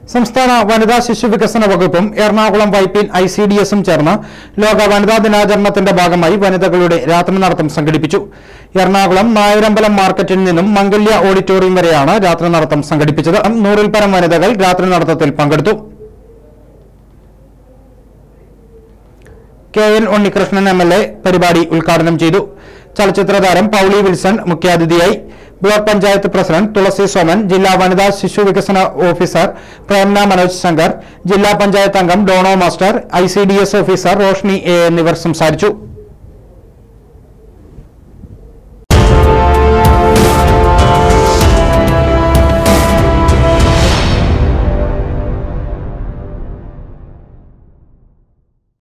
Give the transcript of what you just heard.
സംസ്ഥാന വനിതാ ശിശു വികസന വകുപ്പും Ernakulam Vypin I C D എസും ചേർന്ന് ലോക വനിതാ ദിനാചരണത്തിന്റെ ഭാഗമായി വനിതകളുടെ രാത്രി നടത്തം സംഘടിപ്പിച്ചു എറണാകുളം നായരമ്പലം മാർക്കറ്റിൽ നിന്നും മംഗല്യ ഓഡിറ്റോറിയം വരെയാണ് രാത്രി നടത്തം സംഘടിപ്പിച്ചത് നൂറിൽ പരം വനിതകൾ രാത്രി നടത്തത്തിൽ പങ്കെടുത്തു K N Unnikrishnan M L A പരിപാടി ഉദ്ഘാടനം ചെയ്തു ചലച്ചിത്ര താരം പൌളി വിൽസൺ മുഖ്യാതിഥിയായി ബ്ലോക്ക് പഞ്ചായത്ത് പ്രസിഡന്റ് തുളസി സോമൻ ജില്ലാ വനിതാ ശിശു വികസന ഓഫീസർ പ്രേംന മനോജ് ശങ്കർ ജില്ലാ പഞ്ചായത്ത് അംഗം Dono master I C D S officer Roshni A എന്നിവർ സംസാരിച്ചു